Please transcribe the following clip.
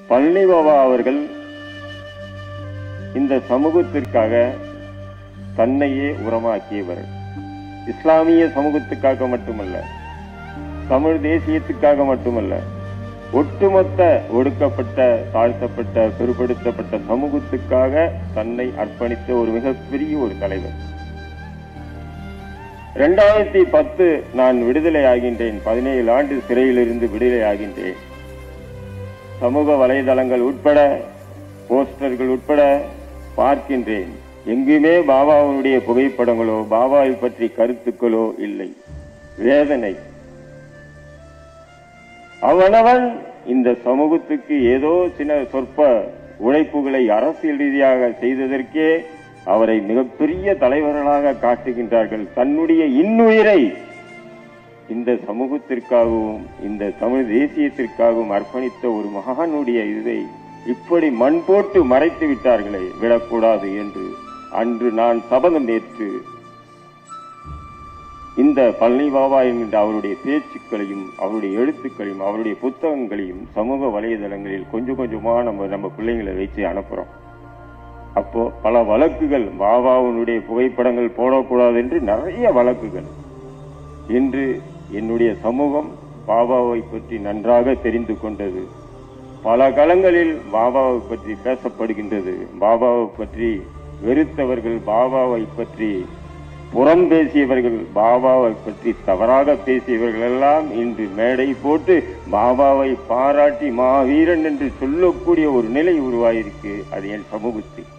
பழனி பாபா அவர்கள் இந்த சமூகத்திற்காக தன்னையே உரமாக்கியவர் இஸ்லாமிய சமூகத்துக்காக மட்டுமல்ல தமிழ் தேசியத்துக்காக மட்டுமல்ல ஒட்டுமொத்த ஒடுக்கப்பட்ட தாழ்த்தப்பட்ட பிற்படுத்தப்பட்ட சமூகத்துக்காக தன்னை அர்ப்பணித்த ஒரு மிகப்பெரிய ஒரு தலைவர் இரண்டாயிரத்தி பத்து நான் விடுதலை ஆகின்றேன் பதினேழு ஆண்டு சிறையிலிருந்து விடுதலை ஆகின்றேன் சமூக வலைதளங்கள் உட்பட போஸ்டர்கள் உட்பட பார்க்கின்றேன் எங்குமே பாபாவுடைய புகைப்படங்களோ பாபாவை பற்றி கருத்துக்களோ இல்லை வேதனை அவனவன் இந்த சமூகத்துக்கு ஏதோ சில சொற்ப உழைப்புகளை அரசியல் ரீதியாக செய்ததற்கே அவரை மிகப்பெரிய தலைவர்களாக காட்டுகின்றார்கள் தன்னுடைய இன்னுயிரை இந்த சமூகத்திற்காகவும் இந்த தமிழ் தேசியத்திற்காகவும் அர்ப்பணித்த ஒரு மகானுடைய இதை இப்படி மண் போட்டு மறைத்து விட்டார்களே விடக்கூடாது என்று அன்று நான் சபதம் ஏற்று இந்த பழனி பாபா என்கின்ற அவருடைய பேச்சுக்களையும் அவருடைய எழுத்துக்களையும் அவருடைய புத்தகங்களையும் சமூக வலைதளங்களில் கொஞ்சம் கொஞ்சமா நம்ம நம்ம பிள்ளைங்களை வச்சு அனுப்புறோம் அப்போ பல வழக்குகள் பாபாவுடைய புகைப்படங்கள் போடக்கூடாது என்று நிறைய வழக்குகள் இன்று என்னுடைய சமூகம் பாபாவை பற்றி நன்றாக தெரிந்து கொண்டது பல களங்களில் பாபாவை பற்றி பேசப்படுகின்றது பாபாவை பற்றி வெறுத்தவர்கள் பாபாவை பற்றி புறம் பேசியவர்கள் பாபாவை பற்றி தவறாக பேசியவர்கள் எல்லாம் இன்று மேடை போட்டு பாபாவை பாராட்டி மாவீரன் என்று சொல்லக்கூடிய ஒரு நிலை உருவாயிருக்கு அது என் சமூகத்தில்